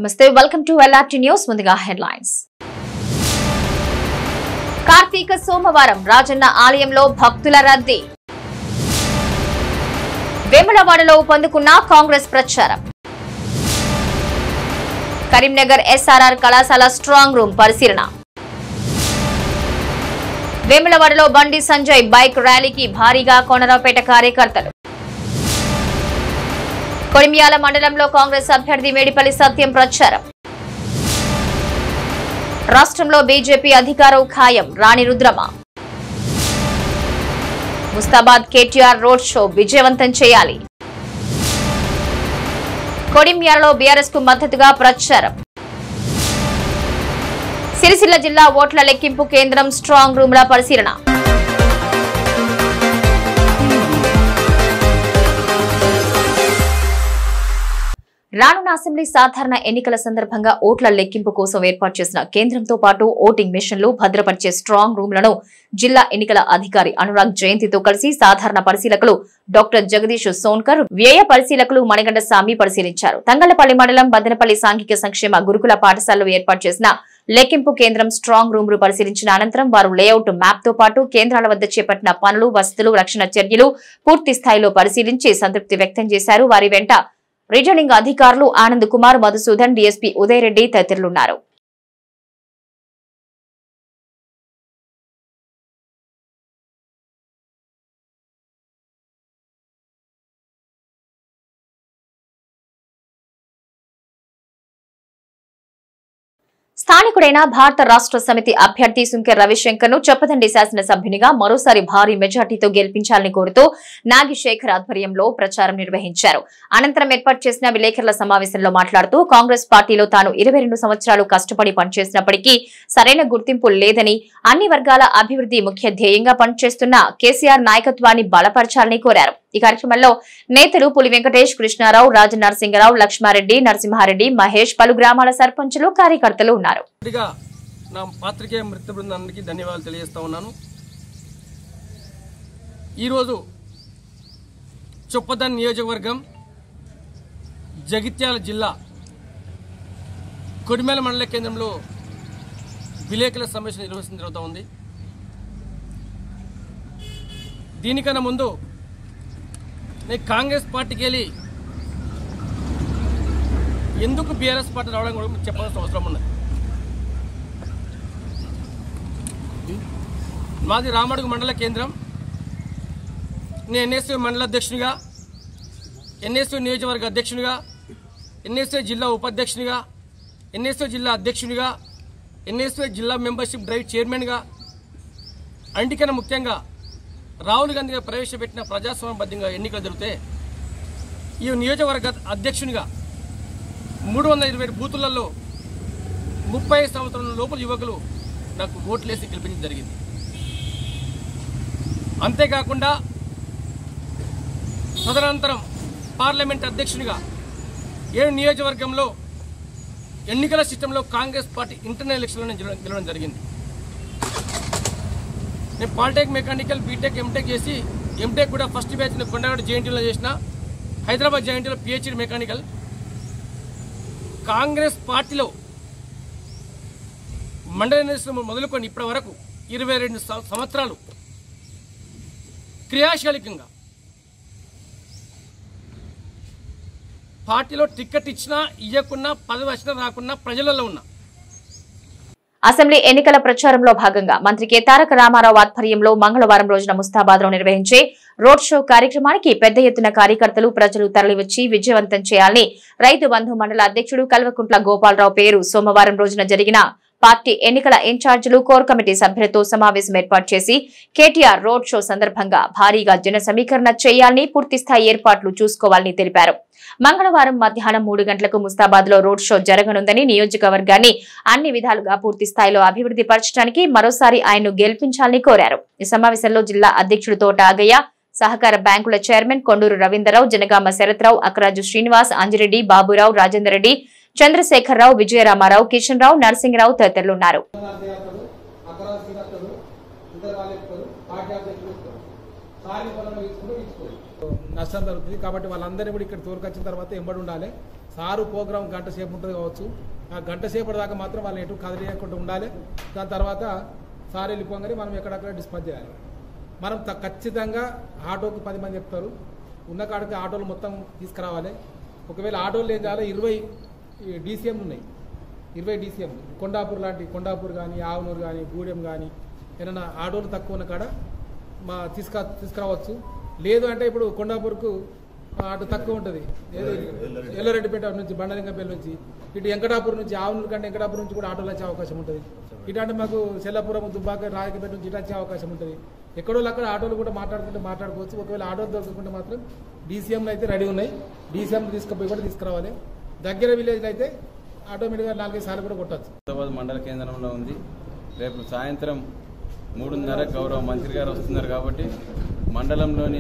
నమస్తే welcome to LRT news ముందుగా headlines కార్తీక సోమవారం రాజన్న ఆలయంలో భక్తుల రద్దీ వేములవాడలో పొందుకున్న కాంగ్రెస్ ప్రచారం కరీంనగర్ ఎస్ఆర్ఆర్ కళాశాల స్ట్రాంగ్ రూమ్ పరిశీలన వేములవాడలో బండి సంజయ్ బైక్ ర్యాలీకి భారీగా కోనరావుపేట కార్యకర్తలు కొడిమ్యాల మండలంలో కాంగ్రెస్ అభ్యర్థి మేడిపల్లి సత్యం ప్రచారం రాష్ట్రంలో బీజేపీ అధికారం ఖాయం రాణి రుద్రమ ముస్తాబాద్ కేటీఆర్ రోడ్ షో విజయవంతం చేయాలి కొడిమ్యాలలో బీఆర్ఎస్ కు మద్దతుగా ప్రచారం సిరిసిల్ల జిల్లా ఓట్ల లెక్కింపు కేంద్రం స్ట్రాంగ్ రూమ్ల పరిశీలన రానున్న అసెంబ్లీ సాధారణ ఎన్నికల సందర్భంగా ఓట్ల లెక్కింపు కోసం ఏర్పాటు చేసిన కేంద్రంతో పాటు ఓటింగ్ మిషన్లు భద్రపరిచే స్ట్రాంగ్ రూమ్లను జిల్లా ఎన్నికల అధికారి అనురాగ్ జయంతితో కలిసి సాధారణ పరిశీలకులు డాక్టర్ జగదీష్ సోన్కర్ వ్యయ పరిశీలకులు మణిగండ స్వామి పరిశీలించారు తంగళ్లపల్లి మండలం బద్దనపల్లి సాంఘిక సంక్షేమ గురుకుల పాఠశాలలో ఏర్పాటు చేసిన లెక్కింపు కేంద్రం స్ట్రాంగ్ రూమ్ ను పరిశీలించిన అనంతరం వారు లేఅవుట్ మ్యాప్ తో పాటు కేంద్రాల వద్ద చేపట్టిన పనులు వసతులు రక్షణ చర్యలు పూర్తి స్థాయిలో పరిశీలించి సంతృప్తి వ్యక్తం చేశారు వారి వెంట రిటర్నింగ్ అధికారులు ఆనంద్ కుమార్ మధుసూదన్ డీఎస్పీ ఉదయ్ రెడ్డి తదితరులున్నారు స్థానికుడైన భారత రాష్ట్ర సమితి అభ్యర్థి సుంకె రవిశంకర్ ను చెప్పదండి శాసనసభ్యునిగా మరోసారి భారీ మెజార్టీతో గెలిపించాలని కోరుతూ నాగిశేఖర్ ఆధ్వర్యంలో ప్రచారం నిర్వహించారు అనంతరం ఏర్పాటు చేసిన విలేకరుల సమావేశంలో మాట్లాడుతూ కాంగ్రెస్ పార్టీలో తాను ఇరవై సంవత్సరాలు కష్టపడి పనిచేసినప్పటికీ సరైన గుర్తింపు లేదని అన్ని వర్గాల అభివృద్ధి ముఖ్య ధ్యేయంగా పనిచేస్తున్న కేసీఆర్ నాయకత్వాన్ని బలపరచాలని కోరారు ఈ కార్యక్రమంలో నేతలు పులి వెంకటేష్ కృష్ణారావు రాజ నరసింగరావు లక్ష్మారెడ్డి నరసింహారెడ్డి మహేష్ పలు గ్రామాల సర్పంచులు కార్యకర్తలు ఉన్నారు మొదటిగా నా పాత్రికేయ మృత బృందానికి ధన్యవాదాలు తెలియజేస్తా ఉన్నాను ఈరోజు చొప్పదన్ నియోజకవర్గం జగిత్యాల జిల్లా కొడిమేల మండల కేంద్రంలో విలేకరుల సమావేశం నిర్వహించడం జరుగుతూ ఉంది దీనికన్నా ముందు నేను కాంగ్రెస్ పార్టీకి వెళ్ళి ఎందుకు బీఆర్ఎస్ పార్టీ రావడం కూడా మీకు చెప్పాల్సిన అవసరం ఉన్నది మాది రామడుగు మండల కేంద్రం నేను ఎన్ఎస్యూ మండల అధ్యక్షునిగా ఎన్ఎస్యూ నియోజకవర్గ అధ్యక్షునిగా ఎన్ఎస్యూ జిల్లా ఉపాధ్యక్షునిగా ఎన్ఎస్యూ జిల్లా అధ్యక్షునిగా ఎన్ఎస్యూ జిల్లా మెంబర్షిప్ డ్రైవ్ చైర్మన్గా అన్నిటికన్నా ముఖ్యంగా రాహుల్ గాంధీ గారు ప్రవేశపెట్టిన ప్రజాస్వామ్యబద్ధంగా ఎన్నికలు జరిగితే ఈ నియోజకవర్గ అధ్యక్షునిగా మూడు వందల ఇరవై బూతులలో ముప్పై సంవత్సరాల లోపల యువకులు నాకు ఓట్లేసి గెలిపించడం జరిగింది అంతేకాకుండా తదనంతరం పార్లమెంట్ అధ్యక్షునిగా ఏడు నియోజకవర్గంలో ఎన్నికల సిస్టంలో కాంగ్రెస్ పార్టీ ఇంటర్నల్ ఎలక్షన్లో నేను గెలవడం గెలవడం జరిగింది నేను పాలిటెక్ మెకానికల్ బీటెక్ ఎంటెక్ చేసి ఎంటెక్ కూడా ఫస్ట్ బ్యాచ్ కొండగడ జేఎన్టీలో చేసిన హైదరాబాద్ జేఎన్టీలో పిహెచ్డి మెకానికల్ కాంగ్రెస్ పార్టీలో మండల ఎన్నికలు మొదలుకొని ఇప్పటి వరకు ఇరవై రెండు సం- సంవత్సరాలు క్రియాశీలకంగా పార్టీలో టికెట్ ఇచ్చినా ఇవ్వకున్నా పదవి వచ్చినా రాకున్నా ప్రజలలో ఉన్నా అసెంబ్లీ ఎన్నికల ప్రచారంలో భాగంగా మంత్రి కె తారక రామారావు ఆధ్వర్యంలో మంగళవారం రోజున ముస్తాబాద్ లో నిర్వహించే రోడ్ షో కార్యక్రమానికి పెద్ద ఎత్తున కార్యకర్తలు ప్రజలు తరలివచ్చి విజయవంతం చేయాలని రైతు బంధు మండల అధ్యక్షుడు కల్వకుంట్ల గోపాలరావు పేరు సోమవారం రోజున జరిగిన పార్టీ ఎన్నికల ఇన్ఛార్జీలు కోర్ కమిటీ సభ్యులతో సమావేశం ఏర్పాటు చేసి కేటీఆర్ రోడ్ షో సందర్భంగా భారీగా జన సమీకరణ చేయాలని పూర్తిస్థాయి ఏర్పాట్లు చూసుకోవాలని తెలిపారు మంగళవారం మధ్యాహ్నం మూడు గంటలకు ముస్తాబాద్ లో రోడ్ షో జరగనుందని నియోజకవర్గాన్ని అన్ని విధాలుగా పూర్తి స్థాయిలో అభివృద్ధి పరచడానికి మరోసారి ఆయన్ను గెలిపించాలని కోరారు ఈ సమావేశంలో జిల్లా అధ్యక్షుడు తోట ఆగయ్య సహకార బ్యాంకుల చైర్మన్ కొండూరు రవీంద్రరావు జనగామ శరత్రావు అక్రాజు శ్రీనివాస్ అంజిరెడ్డి బాబురావు రాజేందర్ రెడ్డి చంద్రశేఖరరావు విజయరామారావు కిషన్ రావు నరసింహరావు తదితరులున్నారు అధ్యక్షుడు అగ్రవాసి అధ్యక్షుడు ఇతర వాళ్ళు ఎక్కుతారు పార్టీ అధ్యక్షుడు ఇస్తారు కార్యక్రమం ఇచ్చుకుంటూ ఇచ్చుకోరు నష్టం జరుగుతుంది కాబట్టి వాళ్ళందరినీ కూడా ఇక్కడ తోలుకొచ్చిన తర్వాత ఎంబడి ఉండాలి సారు ప్రోగ్రామ్ గంట సేపు ఉంటుంది కావచ్చు ఆ గంట సేపటి దాకా మాత్రం వాళ్ళని ఎటు కదిలేయకుండా ఉండాలి దాని తర్వాత సార్ వెళ్ళిపోగానే మనం ఎక్కడక్కడ డిస్పాచ్ చేయాలి మనం త- ఖచ్చితంగా ఆటోకి పది మంది చెప్తారు ఉన్న కాడికి ఆటోలు మొత్తం తీసుకురావాలి ఒకవేళ ఆటోలు ఏం చేయాలి ఇరవై డీసీఎంలు ఉన్నాయి ఇరవై డీసీఎం కొండాపూర్ లాంటి కొండాపూర్ కానీ ఆవునూరు కానీ గూడెం కానీ ఏదైనా ఆటోలు తక్కువ ఉన్న కాడ మా తీసుక తీసుకురావచ్చు లేదు అంటే ఇప్పుడు కొండాపూర్కు అటు తక్కువ ఉంటుంది ఏదో ఎల్లారెడ్డిపేట నుంచి బండలింగపల్లి నుంచి ఇటు వెంకటాపూర్ నుంచి ఆవునూరు కంటే వెంకటాపూర్ నుంచి కూడా ఆటోలు వచ్చే అవకాశం ఉంటుంది ఇటు అంటే మాకు సెల్లపురం దుబ్బాక రాజకపేట నుంచి ఇటు వచ్చే అవకాశం ఉంటుంది ఎక్కడో అక్కడ ఆటోలు కూడా మాట్లాడుకుంటే మాట్లాడుకోవచ్చు ఒకవేళ ఆటోలు దొరకకుంటే మాత్రం డీసీఎంలు అయితే రెడీ ఉన్నాయి డీసీఎం తీసుకుపోయి కూడా తీసుకురావాలి దగ్గర విలేజ్లో అయితే ఆటోమేటిక్గా నాలుగైదు సార్లు కూడా కొట్టచ్చు హైదరాబాద్ మండల కేంద్రంలో ఉంది రేపు సాయంత్రం మూడున్నర గౌరవ మంత్రి గారు వస్తున్నారు కాబట్టి మండలంలోని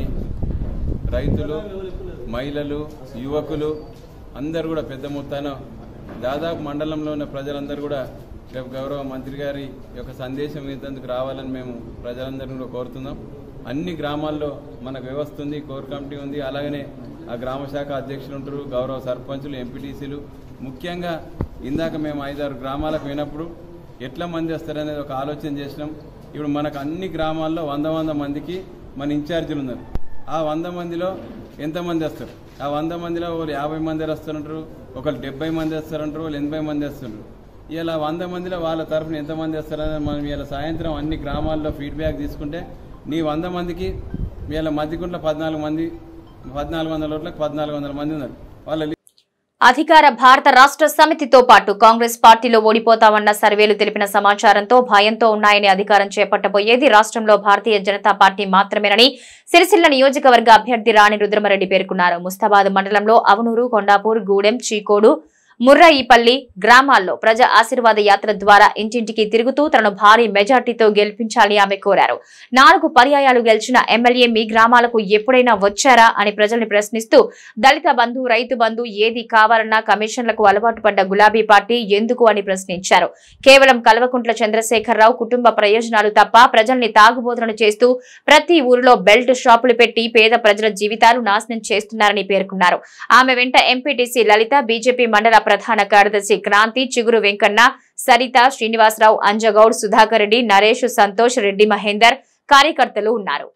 రైతులు మహిళలు యువకులు అందరూ కూడా పెద్ద మొత్తాన దాదాపు మండలంలో ఉన్న ప్రజలందరూ కూడా రేపు గౌరవ మంత్రి గారి యొక్క సందేశం ఇంతందుకు రావాలని మేము ప్రజలందరినీ కూడా కోరుతున్నాం అన్ని గ్రామాల్లో మనకు వ్యవస్థ ఉంది కోర్ కమిటీ ఉంది అలాగనే ఆ గ్రామ శాఖ అధ్యక్షులు ఉంటారు గౌరవ సర్పంచులు ఎంపీటీసీలు ముఖ్యంగా ఇందాక మేము ఐదారు గ్రామాలకు పోయినప్పుడు ఎట్లా మంది వస్తారనేది ఒక ఆలోచన చేసినాం ఇప్పుడు మనకు అన్ని గ్రామాల్లో వంద వంద మందికి మన ఇన్ఛార్జీలు ఉన్నారు ఆ వంద మందిలో ఎంతమంది వస్తారు ఆ వంద మందిలో ఒకరు యాభై మంది వస్తారంటారు ఒకరు డెబ్బై మంది వస్తారంటారు వాళ్ళు ఎనభై మంది వస్తుంటారు ఇలా వంద మందిలో వాళ్ళ తరఫున ఎంతమంది వస్తారని మనం ఇలా సాయంత్రం అన్ని గ్రామాల్లో ఫీడ్బ్యాక్ తీసుకుంటే నీ వంద మందికి వీళ్ళ మధ్యకుంట్లో పద్నాలుగు మంది పద్నాలుగు వందల ఓట్లకు పద్నాలుగు వందల మంది ఉన్నారు వాళ్ళ అధికార భారత రాష్ట్ర సమితితో పాటు కాంగ్రెస్ పార్టీలో ఓడిపోతామన్న సర్వేలు తెలిపిన సమాచారంతో భయంతో ఉన్నాయని అధికారం చేపట్టబోయేది రాష్ట్రంలో భారతీయ జనతా పార్టీ మాత్రమేనని సిరిసిల్ల నియోజకవర్గ అభ్యర్థి రాణి రుద్రమరెడ్డి పేర్కొన్నారు ముస్తాబాద్ మండలంలో అవనూరు కొండాపూర్ గూడెం చీకోడు ముర్రాయిపల్లి గ్రామాల్లో ప్రజా ఆశీర్వాద యాత్ర ద్వారా ఇంటింటికి తిరుగుతూ తనను భారీ మెజార్టీతో గెలిపించాలని ఆమె కోరారు నాలుగు పర్యాయాలు గెలిచిన ఎమ్మెల్యే మీ గ్రామాలకు ఎప్పుడైనా వచ్చారా అని ప్రజల్ని ప్రశ్నిస్తూ దళిత బంధు రైతు బంధు ఏది కావాలన్నా కమిషన్లకు అలవాటు పడ్డ గులాబీ పార్టీ ఎందుకు అని ప్రశ్నించారు కేవలం కల్వకుంట్ల చంద్రశేఖరరావు కుటుంబ ప్రయోజనాలు తప్ప ప్రజల్ని తాగుబోతులను చేస్తూ ప్రతి ఊరిలో బెల్ట్ షాపులు పెట్టి పేద ప్రజల జీవితాలు నాశనం చేస్తున్నారని పేర్కొన్నారు ఆమె వెంట ఎంపీటీసీ లలిత బీజేపీ మండల ప్రధాన కార్యదర్శి క్రాంతి చిగురు వెంకన్న సరిత శ్రీనివాసరావు అంజగౌడ్ సుధాకర్ రెడ్డి నరేష్ సంతోష్ రెడ్డి మహేందర్ కార్యకర్తలు ఉన్నారు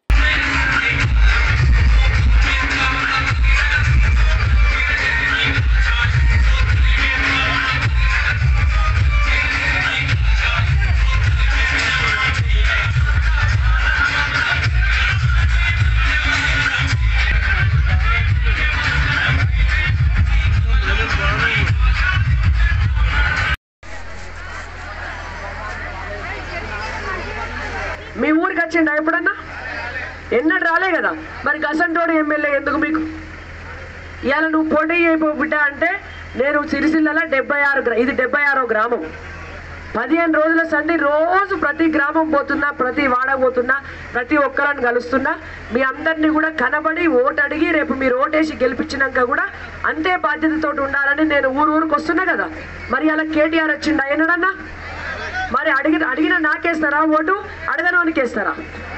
మీ ఊరికి వచ్చిండా ఎప్పుడన్నా ఎన్నడు రాలే కదా మరి గసంటోడు ఎమ్మెల్యే ఎందుకు మీకు ఇవాళ నువ్వు పోటీ అయిపో బిడ్డ అంటే నేను సిరిసిల్లలో డెబ్బై ఆరు గ్రా- ఇది డెబ్బై ఆరో గ్రామం పదిహేను రోజుల సంధి రోజు ప్రతి గ్రామం పోతున్నా ప్రతి వాడ పోతున్నా ప్రతి ఒక్కరిని కలుస్తున్నా మీ అందరినీ కూడా కనబడి ఓటు అడిగి రేపు మీరు ఓటేసి గెలిపించినాక కూడా అంతే బాధ్యతతో ఉండాలని నేను ఊరు ఊరికి వస్తున్నా కదా మరి అలా కేటీఆర్ వచ్చిండా ఎన్నడన్నా మరి అడిగిన అడిగిన నాకేస్తారా ఓటు అడగనోనికి వేస్తారా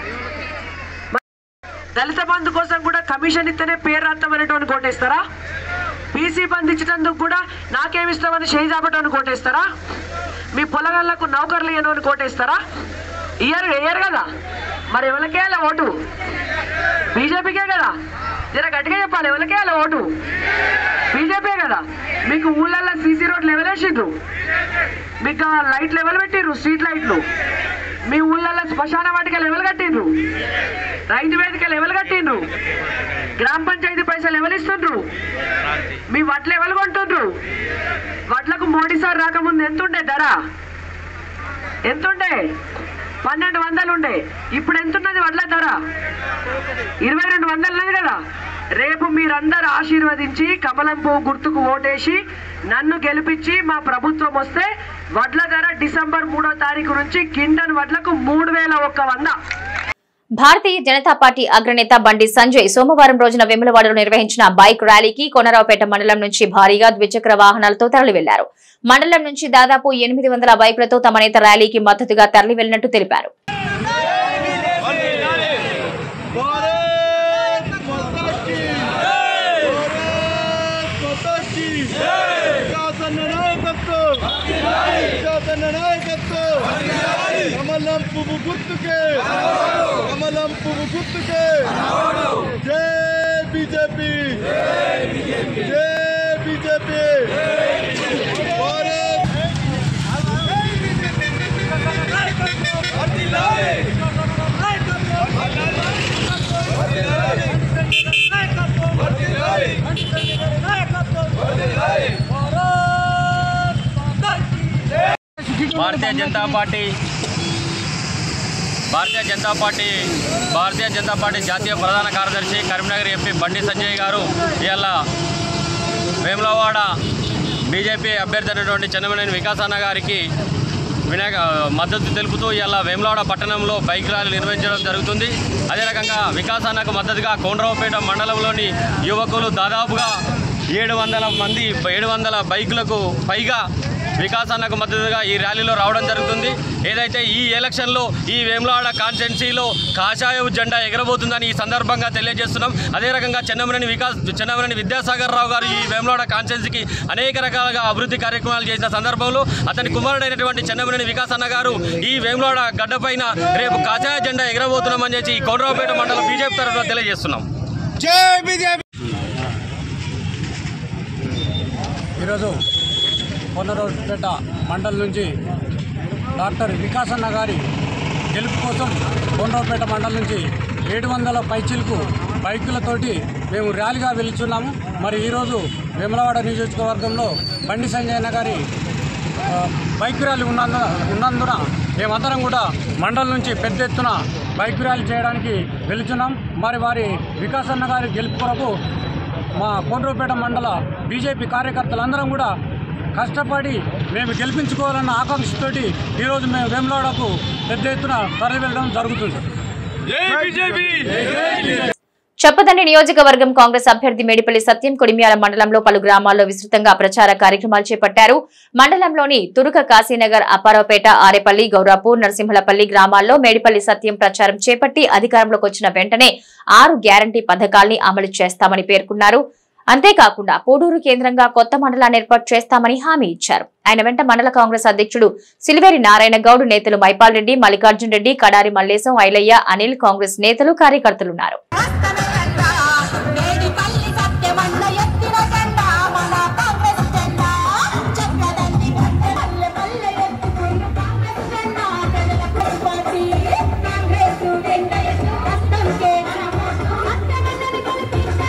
దళిత బంధు కోసం కూడా కమిషన్ ఇస్తేనే పేరు రాస్తామనేటువంటి కోటేస్తారా బీసీ బంధు ఇచ్చినందుకు కూడా నాకేమిస్తామని చేయి చాపటని కోటేస్తారా మీ పొలగాళ్ళకు నౌకర్లు ఇయ్యనని కోటేస్తారా ఇయ్యరు వేయరు కదా మరి ఎవరికేయాలి ఓటు బీజేపీకే కదా జర గట్టిగా చెప్పాలి ఎవరికేయాలి ఓటు బీజేపీ కదా మీకు ఊళ్ళల్లో సీసీ రోడ్లు ఎవరేసిండ్రు మీకు ఆ లైట్లు ఎవరు పెట్టిండ్రు స్ట్రీట్ లైట్లు మీ ఊళ్ళల్లో శ్మశాన వాటికలు ఎవరు కట్టిండ్రు రైతు వేదికలు ఎవరు కట్టిండ్రు గ్రామ పంచాయతీ పైసలు ఎవరు ఇస్తుండ్రు మీ వడ్లు ఎవరు కొంటుండ్రు వడ్లకు మోడీ సార్ రాకముందు ఎంతుండే ధర ఎంతుండే పన్నెండు వందలు ఉండే ఇప్పుడు ఎంతున్నది వడ్ల ధర ఇరవై రెండు వందలు ఉన్నది కదా రేపు మీరందరూ ఆశీర్వదించి కమలం పువ్వు గుర్తుకు ఓటేసి నన్ను గెలిపించి మా ప్రభుత్వం వస్తే వడ్ల ధర డిసెంబర్ మూడో తారీఖు నుంచి కిండన్ వడ్లకు మూడు వేల ఒక్క వంద భారతీయ జనతా పార్టీ అగ్రనేత బండి సంజయ్ సోమవారం రోజున వెములవాడలో నిర్వహించిన బైక్ ర్యాలీకి కొనరావుపేట మండలం నుంచి భారీగా ద్విచక్ర వాహనాలతో తరలి వెళ్లారు మండలం నుంచి దాదాపు ఎనిమిది వందల బైకులతో తమ నేత ర్యాలీకి మద్దతుగా తరలి వెళ్లినట్టు తెలిపారు भारत माता की గుర్తుకే కమలం పువ్వు గుర్తుకే జై బీజేపీ జై BJP Bharat Bharatiya Janata party Bharatiya Janata party Bharatiya Janata party జాతీయ ప్రధాన కార్యదర్శి కరీంనగర్ ఎంపీ బండి సంజయ్ గారు ఇవాళ వేములవాడ బీజేపీ అభ్యర్థి అయినటువంటి చెన్నమనేని వికాసన్న గారికి వినాయక మద్దతు తెలుపుతూ ఇవాళ వేములవాడ పట్టణంలో బైక్ ర్యాలీ నిర్వహించడం జరుగుతుంది అదే రకంగా వికాసన్నకు మద్దతుగా కోనరావుపేట మండలంలోని యువకులు దాదాపుగా ఏడు వందల మంది ఏడు వందల బైకులకు పైగా వికాసాన్నకు మద్దతుగా ఈ ర్యాలీలో రావడం జరుగుతుంది ఏదైతే ఈ ఎలక్షన్లో ఈ వేములవాడ కాన్స్టిట్యున్సీలో కాషాయ జెండా ఎగరబోతుందని ఈ సందర్భంగా తెలియజేస్తున్నాం అదే రకంగా చెన్నమనేని వికాస్ చెన్నమనేని విద్యాసాగర్ రావు గారు ఈ వేములవాడ కాన్స్టిట్యున్సీకి అనేక రకాలుగా అభివృద్ధి కార్యక్రమాలు చేసిన సందర్భంలో అతని కుమారుడైనటువంటి చెన్నమనేని వికాసన్న గారు ఈ వేములవాడ గడ్డపైన రేపు కాషాయ జెండా ఎగరబోతున్నామని చెప్పి ఈ కొండరావుపేట మండలం బీజేపీ తరఫున తెలియజేస్తున్నాం ఈరోజు పొన్నరోజుపేట మండలం నుంచి డాక్టర్ వికాసన్న గారి గెలుపు కోసం కొండరావుపేట మండలం నుంచి ఏడు వందల పైచీలకు బైకులతోటి మేము ర్యాలీగా వెళ్తున్నాము మరి ఈరోజు వేములవాడ నియోజకవర్గంలో బండి సంజయన్న గారి ఆ, బైక్ ర్యాలీ ఉన్నందున ఉన్నందున మేమందరం కూడా మండలం నుంచి పెద్ద ఎత్తున బైక్ ర్యాలీ చేయడానికి వెళుతున్నాం మరి వారి వికాసన్న గారి గెలుపు కొరకు మా కోనరావుపేట మండల బీజేపీ కార్యకర్తలందరం కూడా కష్టపడి మేము గెలిపించుకోవాలన్న ఆకాంక్షతోటి ఈరోజు మేము వేములవాడకు పెద్ద ఎత్తున తరలి వెళ్ళడం జరుగుతుంది చొప్పదండి నియోజకవర్గం కాంగ్రెస్ అభ్యర్థి మేడిపల్లి సత్యం కొడిమ్యాల మండలంలో పలు గ్రామాల్లో విస్తృతంగా ప్రచార కార్యక్రమాలు చేపట్టారు మండలంలోని తురుక కాశీనగర్ అప్పారావుపేట ఆరేపల్లి గౌరాపూర్ నరసింహలపల్లి గ్రామాల్లో మేడిపల్లి సత్యం ప్రచారం చేపట్టి అధికారంలోకి వచ్చిన వెంటనే ఆరు గ్యారంటీ పథకాల్ని అమలు చేస్తామని పేర్కొన్నారు అంతేకాకుండా పూడూరు కేంద్రంగా కొత్త మండలాన్ని ఏర్పాటు చేస్తామని హామీ ఇచ్చారు ఆయన వెంట మండల కాంగ్రెస్ అధ్యక్షుడు సిలివేరి నారాయణ గౌడ్ నేతలు మైపాల్ రెడ్డి మల్లికార్జున్ రెడ్డి కడారి మల్లేశం ఐలయ్య అనిల్ కాంగ్రెస్ నేతలు కార్యకర్తలున్నారు మేడిపల్లి సత్యమన్న ఎత్తిన జెండా మన కాంగ్రెస్ జెండా చక్కదండి పల్లె పల్లె ఎత్తుకున్న కాంగ్రెస్ జెండా ప్రజల పార్టీ కాంగ్రెస్ జెండా ఎత్తు కష్టంకే అత్తగన్నని కల్పిస్తా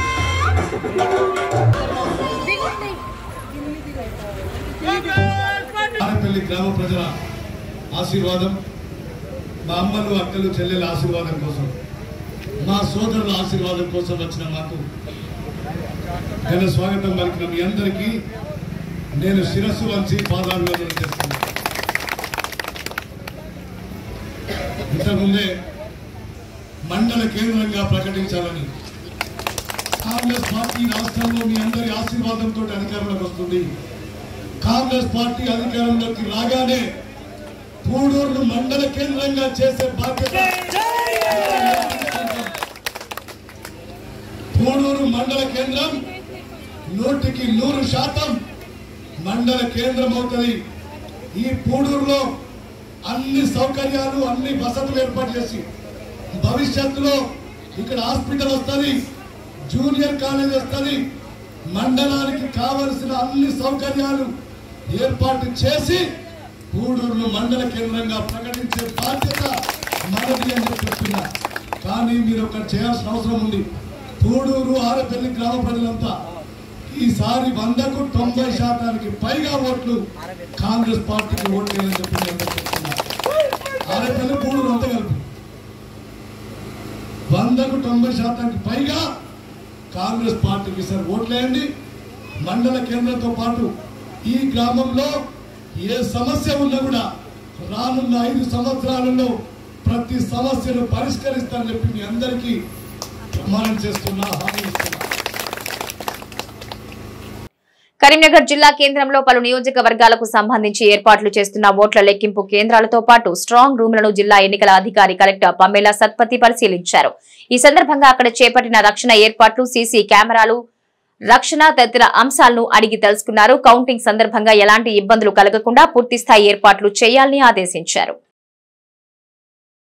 ఆడపల్లి గ్రామ ప్రజల ఆశీర్వాదం మా అమ్మలు అక్కలు చెల్లెల ఆశీర్వాదం కోసం మా సోదరుల ఆశీర్వాదం కోసం వచ్చిన మాకు ఘన స్వాగతం పలికిన మీ అందరికీ నేను శిరస్సు వంచి పాదాభివందనం చేస్తున్నాను ఇంతకుముందే మండల కేంద్రంగా ప్రకటించాలని కాంగ్రెస్ పార్టీ రాష్ట్రంలో మీ అందరి ఆశీర్వాదంతో అధికారంలోకి వస్తుంది కాంగ్రెస్ పార్టీ అధికారంలోకి రాగానే పూడూరును మండల కేంద్రంగా చేసే బాధ్యత పూడూరు మండల కేంద్రం నూటికి నూరు శాతం మండల కేంద్రం అవుతుంది ఈ పూడూరులో అన్ని సౌకర్యాలు అన్ని వసతులు ఏర్పాటు చేసి భవిష్యత్తులో ఇక్కడ హాస్పిటల్ వస్తుంది జూనియర్ కాలేజ్ వస్తుంది మండలానికి కావలసిన అన్ని సౌకర్యాలు ఏర్పాటు చేసి గూడూరును మండల కేంద్రంగా ప్రకటించే బాధ్యత మనది అని చెప్పి చెప్తున్నా కానీ మీరు ఒకటి చేయాల్సిన అవసరం ఉంది గూడూరు ఆరపల్లి గ్రామ ప్రజలంతా ఈసారి వందకు తొంభై శాతానికి పైగా ఓట్లు కాంగ్రెస్ పార్టీకి ఓట్లేదని చెప్పి నేను చెప్తున్నా ఆరపల్లి గూడూరు అంతా కలిపి వందకు తొంభై శాతానికి పైగా కాంగ్రెస్ పార్టీకి సార్ ఓట్లేయండి మండల కేంద్రంతో పాటు ఈ గ్రామంలో ఏ సమస్య ఉన్నా కూడా రానున్న ఐదు సంవత్సరాలలో ప్రతి సమస్యను పరిష్కరిస్తానని చెప్పి మీ అందరికీ ప్రమాణం చేస్తున్నా హామీ ఇస్తున్నా కరీంనగర్ జిల్లా కేంద్రంలో పలు నియోజకవర్గాలకు సంబంధించి ఏర్పాట్లు చేస్తున్న ఓట్ల లెక్కింపు కేంద్రాలతో పాటు స్ట్రాంగ్ రూమ్లను జిల్లా ఎన్నికల అధికారి కలెక్టర్ పమ్మేలా సత్పతి పరిశీలించారు ఈ సందర్భంగా అక్కడ చేపట్టిన రక్షణ ఏర్పాట్లు సీసీ కెమెరాలు రక్షణ తదితర అంశాలను అడిగి తెలుసుకున్నారు కౌంటింగ్ సందర్భంగా ఎలాంటి ఇబ్బందులు కలగకుండా పూర్తిస్థాయి ఏర్పాట్లు చేయాలని ఆదేశించారు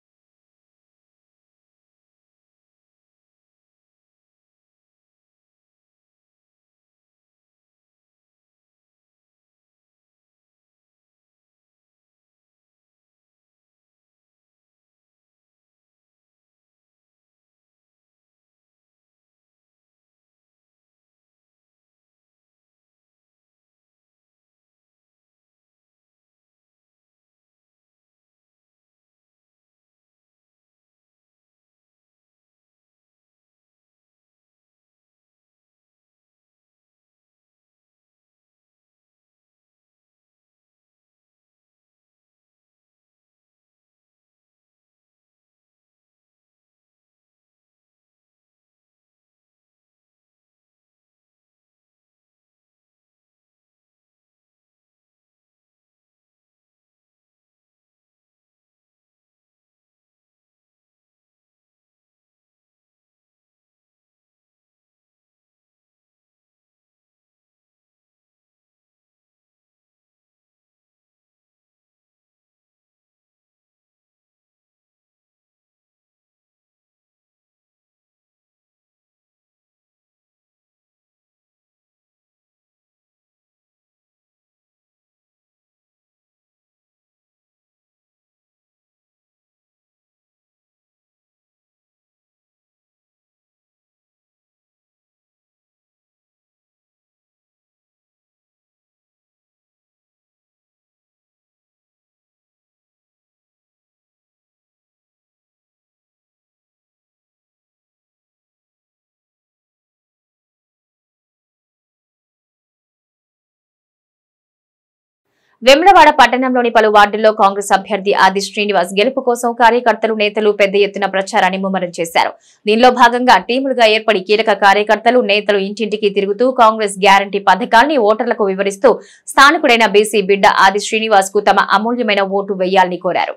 వెమ్లవాడ పట్టణంలోని పలు వార్డుల్లో కాంగ్రెస్ అభ్యర్థి ఆది శ్రీనివాస్ గెలుపు కోసం కార్యకర్తలు నేతలు పెద్ద ఎత్తున ప్రచారాన్ని ముమ్మరం చేశారు దీనిలో భాగంగా టీములుగా ఏర్పడి కీలక కార్యకర్తలు నేతలు ఇంటింటికి తిరుగుతూ కాంగ్రెస్ గ్యారంటీ పథకాల్ని ఓటర్లకు వివరిస్తూ స్థానికుడైన బీసీ బిడ్డ ఆది శ్రీనివాస్ కు తమ అమూల్యమైన ఓటు వేయాలని కోరారు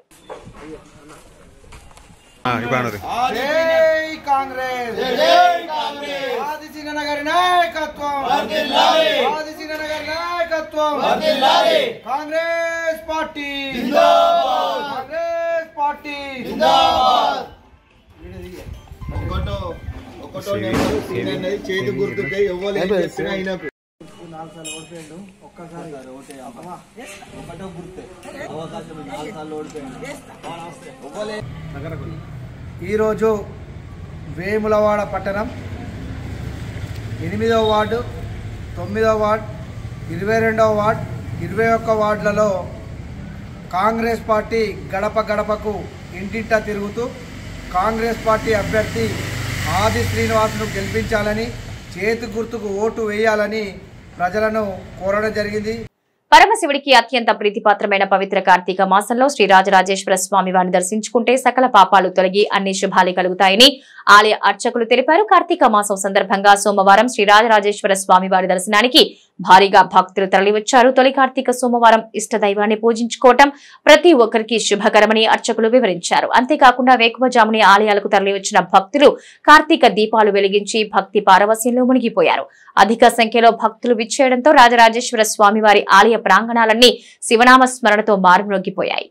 జై కాంగ్రెస్ జై కాంగ్రెస్ ఆదిశీన నగరి నాయకత్వం వర్ధిల్లాలి ఆదిశీన నగరి నాయకత్వం వర్ధిల్లాలి కాంగ్రెస్ పార్టీ జిందాబాద్ కాంగ్రెస్ పార్టీ జిందాబాద్ ఒకటో ఒకటో నెంబర్ సీన్ అనేది చేతి గుర్తుకే ఎవ్వరు ఏం చెప్పినా అయినకు నాలుగు సార్లు ఓడిపోయాడు ఒక్కసారి ఓటే అమ్మా ఒకటో గుర్తే అవకాశం నాలుగు సార్లు ఓడిపోయాడు ఈరోజు వేములవాడ పట్టణం ఎనిమిదవ వార్డు తొమ్మిదవ వార్డ్ ఇరవై రెండవ వార్డ్ ఇరవై ఒక్క వార్డులలో కాంగ్రెస్ పార్టీ గడప గడపకు ఇంటింటా తిరుగుతూ కాంగ్రెస్ పార్టీ అభ్యర్థి ఆది శ్రీనివాస్ను గెలిపించాలని చేతి గుర్తుకు ఓటు వేయాలని ప్రజలను కోరడం జరిగింది పరమశివుడికి అత్యంత ప్రీతిపాత్రమైన పవిత్ర కార్తీక మాసంలో శ్రీ రాజరాజేశ్వర స్వామి వారిని దర్శించుకుంటే సకల పాపాలు తొలగి అన్ని శుభాలు కలుగుతాయని ఆలయ అర్చకులు తెలిపారు కార్తీక మాసం సందర్భంగా సోమవారం శ్రీ రాజరాజేశ్వర స్వామి వారి దర్శనానికి భారీగా భక్తులు తరలివచ్చారు తొలి కార్తీక సోమవారం ఇష్ట దైవాన్ని పూజించుకోవటం ప్రతి ఒక్కరికి శుభకరమని అర్చకులు వివరించారు అంతేకాకుండా వేకువజాముని ఆలయాలకు తరలివచ్చిన భక్తులు కార్తీక దీపాలు వెలిగించి భక్తి పారవస్యంలో మునిగిపోయారు అధిక సంఖ్యలో భక్తులు విచ్చేయడంతో రాజరాజేశ్వర స్వామి వారి ఆలయ ప్రాంగణాలన్నీ శివనామ స్మరణతో మారుమ్రోగిపోయాయి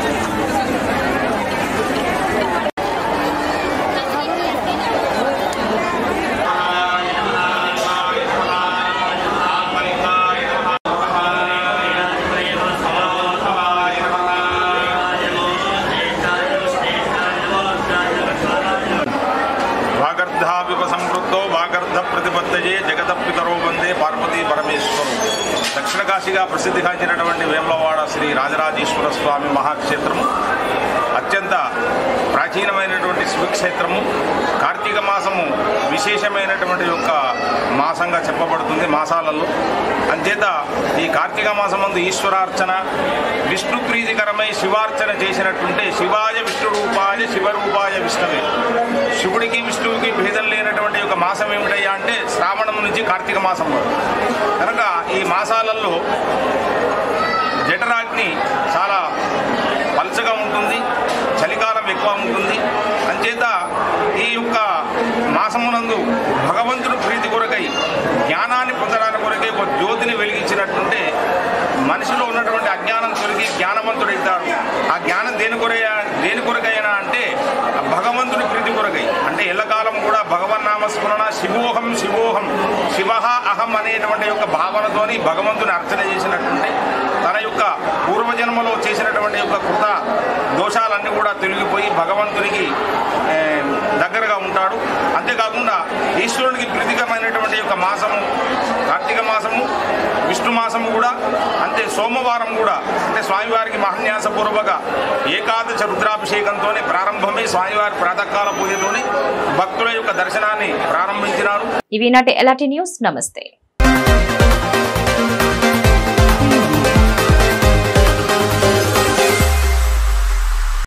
వాగర్ధావివ సంవృద్ధో వాగర్ధ ప్రతిపత్తయే జగత పితరో వందే పార్వతీ పరమేశ్వరు దక్షిణ కాశీగా ప్రసిద్ధిగాంచినటువంటి వేములవాడ శ్రీ రాజరాజేశ్వర స్వామి మహాక్షేత్రము అత్యంత ప్రాచీనమైనటువంటి శివక్షేత్రము కార్తీక మాసము విశేషమైనటువంటి యొక్క మాసంగా చెప్పబడుతుంది మాసాలలో అంచేత ఈ కార్తీక మాసమందు ఈశ్వరార్చన విష్ణు ప్రీతికరమై శివార్చన చేసినట్టుంటే శివాయ విష్ణు రూపాయ శివరూపాయ విష్ణవే శివుడికి విష్ణువుకి భేదం లేనటువంటి ఒక మాసం ఏమిటయ్యా అంటే శ్రావణం నుంచి కార్తీక మాసం వరకు కనుక ఈ మాసాలలో జఠరాగ్ని చాలా పలచగా ఉంటుంది చలికాలం ఎక్కువ ఉంటుంది అంచేత ఈ యొక్క మాసమునందు భగవంతుడు ప్రీతి కొరకై జ్ఞానాన్ని పొందడానికి కొరకై ఒక జ్యోతిని వెలిగించినట్టుంటే మనిషిలో ఉన్నటువంటి అజ్ఞానం తొలగి జ్ఞానవంతుడైతాడు ఆ జ్ఞానం దేని కొరయ దేని కొరకైనా అంటే ఆ భగవంతుని ప్రీతి కొరకై అంటే ఎల్లకాలం కూడా భగవన్నామ స్మరణ శివోహం శివోహం శివ అహం అనేటువంటి యొక్క భావనతోని భగవంతుని అర్చన చేసినట్టుంటే తన యొక్క పూర్వజన్మలో చేసినటువంటి యొక్క కృత దోషాలన్నీ కూడా తొలగిపోయి భగవంతునికి ఏ, దగ్గరగా ఉంటాడు అంతేకాకుండా ఈశ్వరునికి ప్రీతికరమైనటువంటి యొక్క మాసము కార్తీక మాసము విష్ణు మాసము కూడా అంతే సోమవారం కూడా అంటే స్వామివారికి మహన్యాసపూర్వక ఏకాదశ రుద్రాభిషేకంతోనే ప్రారంభమై స్వామివారి ప్రాతకాల పూజతోనే భక్తుల యొక్క దర్శనాన్ని ప్రారంభించినారు ఇవి నాటి ఎలాంటి న్యూస్ నమస్తే